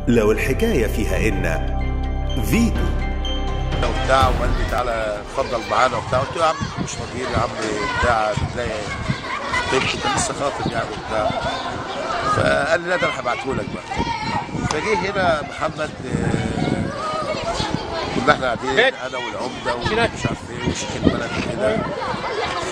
لو الحكاية فيها إن فيتو وبتاع وقال لي تعالى اتفضل معانا وبتاع قلت له يا عم مش فاضيين يا عم بتاع بتلاقي طفل كان لسه خاطب يعني وبتاع فقال لي لا ده انا هبعته لك بقى فجه هنا محمد آه، كنا احنا قاعدين انا والعمده ومش عارف ايه وشيخ البلد كده ف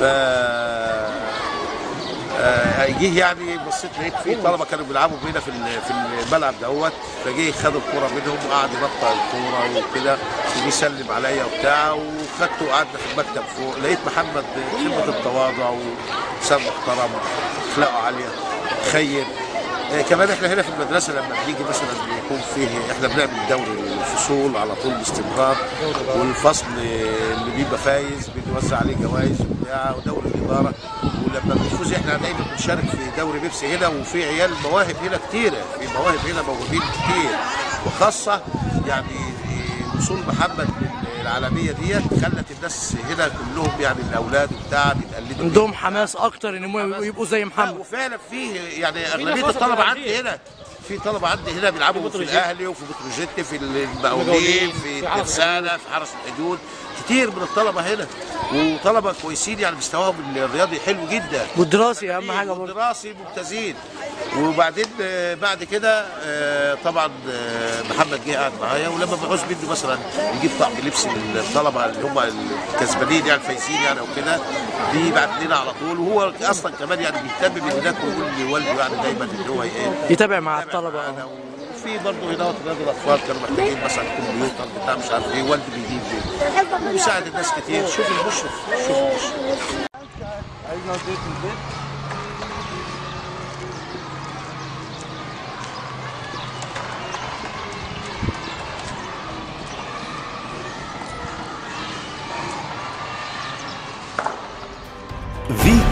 آه، جه يعني بصيت لقيت في طلبه كانوا بيلعبوا بينا في ال- في الملعب دوت فجه خد الكوره منهم وقعد ينطق الكوره وكده وجه يسلم عليا وبتاع وخدته وقعدنا في المكتب فوق لقيت محمد خدمه التواضع وانسان محترم اخلاقه عاليه خير آه، كمان احنا هنا في المدرسه لما بنيجي مثلا يكون فيه احنا بنعمل دوري الفصول على طول باستمرار والفصل اللي بيبقى فايز بنوزع عليه جوائز وبتاع ودوري الاداره ولما بنفوز احنا دايما بنشارك في دوري بيبسي هنا وفي عيال مواهب هنا كتيره في مواهب هنا موهوبين كتير وخاصه يعني آه، وصول محمد للعالميه ديت خلت الناس هنا كلهم يعني الاولاد وبتاع بيتقلدوا عندهم حماس اكتر ان هم يبقوا زي لا محمد وفعلا فيه يعني اغلبيه الطلبه عندي هنا في طلبه عندي هنا بيلعبوا في الاهلي وفي بتروجيت في المقاولين في الترسانه في حرس الحدود كتير من الطلبه هنا وطلبه كويسين يعني مستواهم الرياضي حلو جدا والدراسي اهم حاجه برضه دراسي ممتازين وبعدين آه، بعد كده آه، طبعا آه، محمد جه قعد معايا ولما بعوز منه مثلا يجيب طقم لبس للطلبه اللي هم الكسبانين يعني الفايزين يعني او كده بيبعت لنا على طول وهو اصلا كمان يعني بيهتم بهناك ويقول لوالده يعني دايما ان هو ايه يتابع مع يتابع الطلبه معانا. اه وفي برضه هنا رياض الاطفال كانوا محتاجين مثلا كمبيوتر بتاع مش عارف ايه والدي بيجيب ليه بيساعد الناس كتير شوف المشرف شوف المشرف فيتو